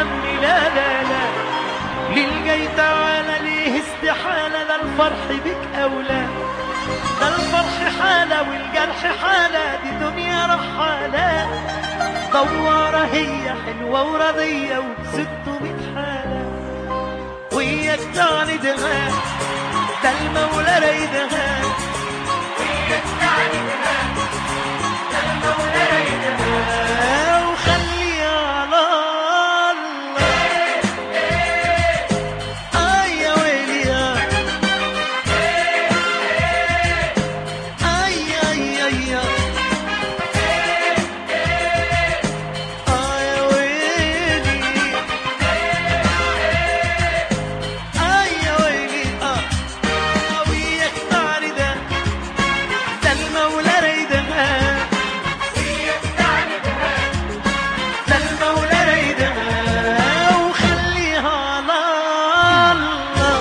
عمي لا لا لا للجاي تعالى ليه استحالة ده الفرح بك أولى ده الفرح حالة والجرح حالة دي دنيا رحالة دوارة هي حلوة ورضية وستمية حالة وياك تعني دماغ ده المولى رايدها وياك تعني دماغ ده المولى رايدها وخليها على الله آه يا ويلي يا آي آي آي يا آه يا ويلي آي يا ويلي آه آه وياك تعالي ده ده المولى رايدها ده المولى رايدها وخليها على الله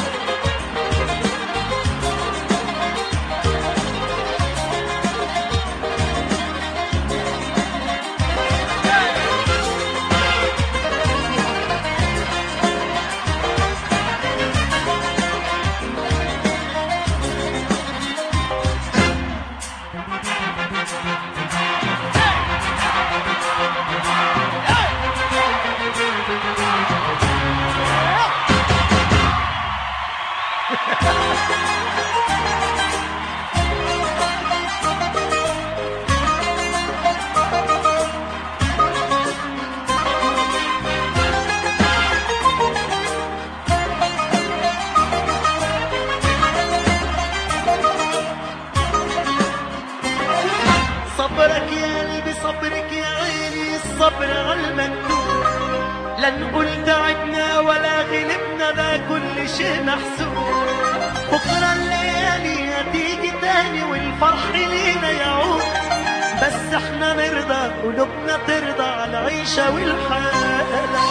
صبرك يا قلبي صبرك يا عيني الصبر على المكتوب لا نقول تعبنا ولا غلبنا ده كل شيء محسوب بكرة الليالي هتيجي تاني والفرح لينا يعود بس احنا نرضى قلوبنا ترضى على العيشة والحالة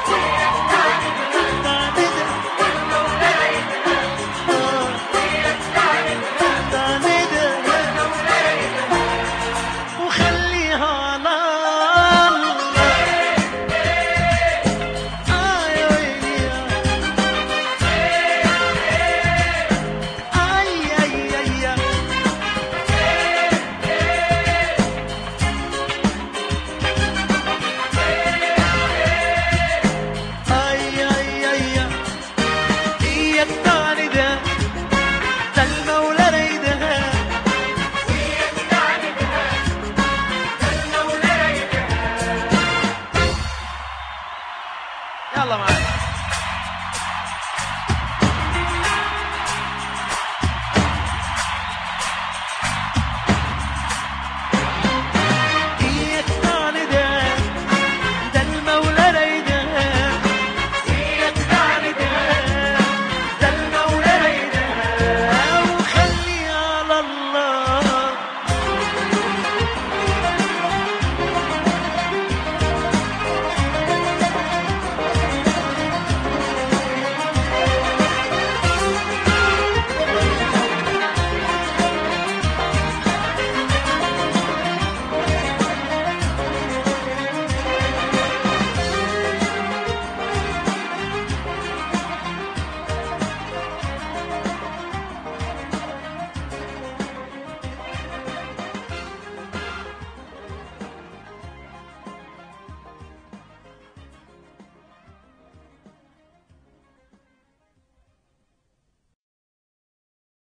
وخليها على الله آه يا ويلي آي آي آي آي آي آي آي آي إياك تعني ده ده المولى رايدها يلا معانا